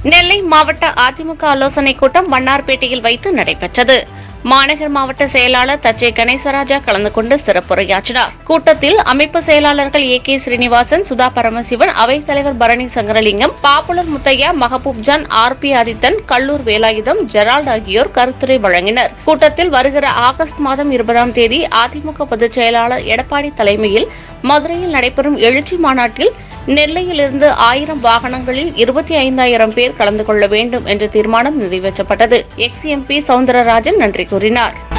நெல்லை மாவட்ட அதிமுக ஆலோசனைக் கூட்டம் மன்னார்பேட்டையில் வைத்து நடைபெற்றது மாநகர் மாவட்ட செயலாளர் தச்சை கணேசராஜா கலந்து கொண்டு சிறப்புரையாற்றினார் கூட்டத்தில் அமைப்பு செயலாளர்கள் ஏ கே ஸ்ரீனிவாசன் சுதா பரமசிவன் அவைத் தலைவர் Bharani Sankaralingam popular Muthiah Mahaboob John R P Adithan Kallur Velayutham Gerald ஆகியோர் கருத்துரை வழங்கினர் கூட்டத்தில் வருகிற ஆகஸ்ட் மாதம் இருபதாம் தேதி அதிமுக பொதுச் செயலாளர் எடப்பாடி தலைமையில் மதுரையில் நடைபெறும் எழுச்சி மாநாட்டில் நெல்லையிலிருந்து ஆயிரம் வாகனங்களில் இருபத்தி ஐந்தாயிரம் பேர் கலந்து கொள்ள வேண்டும் என்ற தீர்மானம் நிறைவேற்றப்பட்டது எக்ஸ் எம்பி சவுந்தரராஜன் நன்றி கூறினார்